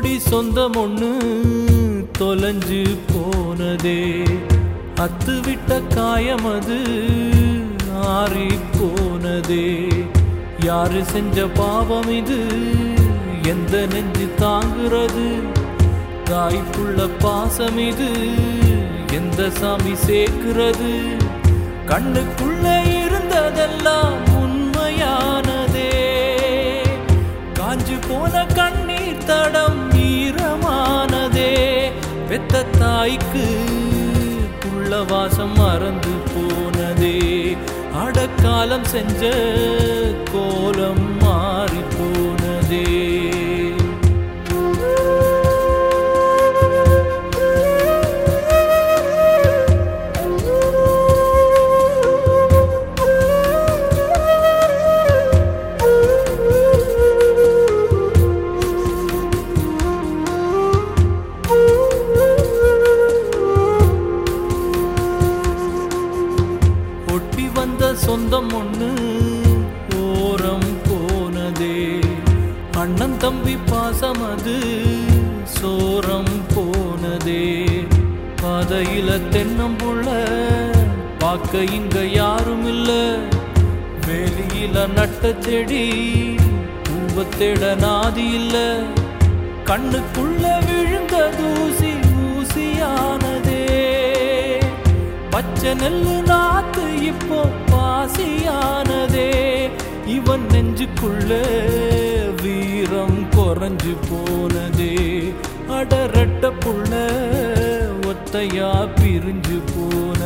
குட்டி சொந்தம் ஒண்ணு தொலைஞ்சு போனதே அத்து விட்ட காயம் அது ஆறி போனதே யாரு செஞ்ச பாவம் இது எந்த நெஞ்சு தாங்குறது தாய்ப்புள்ள பாசம் இது எந்த சாமி சேர்க்கிறது கண்ணுக்குள்ள இருந்ததெல்லாம் உண்மையானதே காஞ்சு போன கண்ணீர் தடம் ஈரமானதே பெத்த தாய்க்கு புள்ள வாசம் மறந்து போனதே அடக்காலம் செஞ்ச கோலம் மாறி போனதே ஒட்டி வந்த சொந்தம் ஒண்ணு ஓரம் போனதே அண்ணன் தம்பி பாசம் அது சோரம் போனதே பாதையில தென்னம்புள்ள பார்க்க இங்க யாரும் இல்ல வெளியில நட்ட செடி பூவ தேட நாதி இல்ல கண்ணுக்குள்ள விழுந்த தூசி ஊசியானதே பச்சை நெல்லு நாத்து இப்போ பாசியானதே இவன் நெஞ்சுக்குள்ள வீரம் குறைஞ்சு போனதே அடரட்ட புள்ள ஒத்தையா பிரிஞ்சு போன